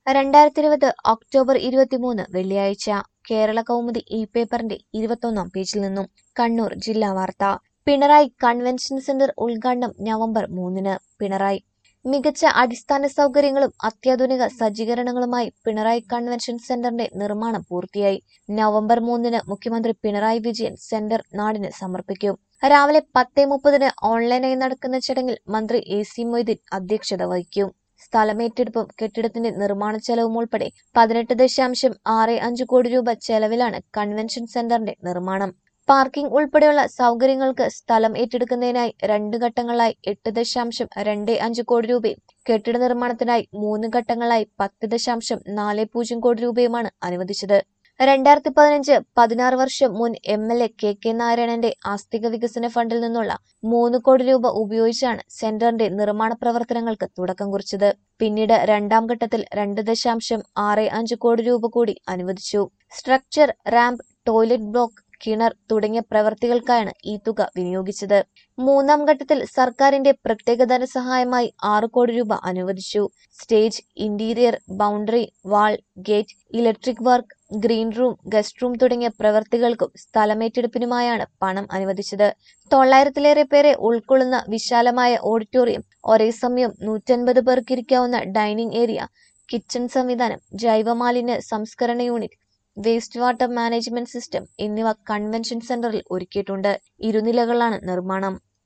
രണ്ടായിരത്തി ഇരുപത് ഒക്ടോബർ ഇരുപത്തിമൂന്ന് വെള്ളിയാഴ്ച കേരള കൗമുദി ഇ പേപ്പറിന്റെ ഇരുപത്തൊന്നാം പേജിൽ നിന്നും കണ്ണൂർ ജില്ലാ വാർത്ത പിണറായി കൺവെൻഷൻ സെന്റർ ഉദ്ഘാടനം നവംബർ മൂന്നിന് പിണറായി മികച്ച അടിസ്ഥാന സൗകര്യങ്ങളും അത്യാധുനിക സജ്ജീകരണങ്ങളുമായി പിണറായി കൺവെൻഷൻ സെന്ററിന്റെ നിർമ്മാണം പൂർത്തിയായി നവംബർ മൂന്നിന് മുഖ്യമന്ത്രി പിണറായി വിജയൻ സെന്റർ നാടിന് സമർപ്പിക്കും രാവിലെ പത്തേ മുപ്പതിന് ഓൺലൈനായി നടക്കുന്ന ചടങ്ങിൽ മന്ത്രി എ സി മൊയ്തീൻ അധ്യക്ഷത വഹിക്കും സ്ഥലമേറ്റെടുപ്പും കെട്ടിടത്തിന്റെ നിർമ്മാണ ചെലവും ഉൾപ്പെടെ പതിനെട്ട് ദശാംശം ആറ് അഞ്ച് കോടി രൂപ ചെലവിലാണ് കൺവെൻഷൻ സെന്ററിന്റെ നിർമ്മാണം പാർക്കിംഗ് ഉൾപ്പെടെയുള്ള സൗകര്യങ്ങൾക്ക് സ്ഥലം ഏറ്റെടുക്കുന്നതിനായി രണ്ട് ഘട്ടങ്ങളായി എട്ട് ദശാംശം രണ്ട് അഞ്ച് കോടി രൂപയും കെട്ടിട നിർമ്മാണത്തിനായി മൂന്ന് ഘട്ടങ്ങളായി പത്ത് ദശാംശം നാല് പൂജ്യം കോടി രൂപയുമാണ് അനുവദിച്ചത് രണ്ടായിരത്തി പതിനഞ്ച് പതിനാറ് വർഷം മുൻ M L A K K നാരായണന്റെ ആസ്തിക വികസന ഫണ്ടിൽ നിന്നുള്ള മൂന്ന് കോടി രൂപ ഉപയോഗിച്ചാണ് സെന്ററിന്റെ നിർമ്മാണ പ്രവർത്തനങ്ങൾക്ക് തുടക്കം കുറിച്ചത് പിന്നീട് രണ്ടാം ഘട്ടത്തിൽ രണ്ട് ദശാംശം ആറ് അഞ്ച് കോടി രൂപ കൂടി അനുവദിച്ചു സ്ട്രക്ചർ റാമ്പ് ടോയ്ലറ്റ് ബ്ലോക്ക് കിണർ തുടങ്ങിയ പ്രവർത്തികൾക്കായാണ് ഈ തുക വിനിയോഗിച്ചത് മൂന്നാം ഘട്ടത്തിൽ സർക്കാരിന്റെ പ്രത്യേക ധനസഹായമായി ആറ് കോടി രൂപ അനുവദിച്ചു stage interior boundary wall gate electric work green room guest room തുടങ്ങിയ പ്രവർത്തികൾക്കും സ്ഥലമേറ്റെടുപ്പിനുമായാണ് പണം അനുവദിച്ചത് തൊള്ളായിരത്തിലേറെ പേരെ ഉൾക്കൊള്ളുന്ന വിശാലമായ ഓഡിറ്റോറിയം ഒരേ സമയം നൂറ്റൻപത് പേർക്ക് ഇരിക്കാവുന്ന ഡൈനിങ് ഏരിയ കിച്ചൺ സംവിധാനം ജൈവമാലിന്യ സംസ്കരണ unit waste water management system എന്നിവ കൺവെൻഷൻ സെന്ററിൽ ഒരുക്കിയിട്ടുണ്ട് ഇരുനിലകളാണ് നിർമ്മാണം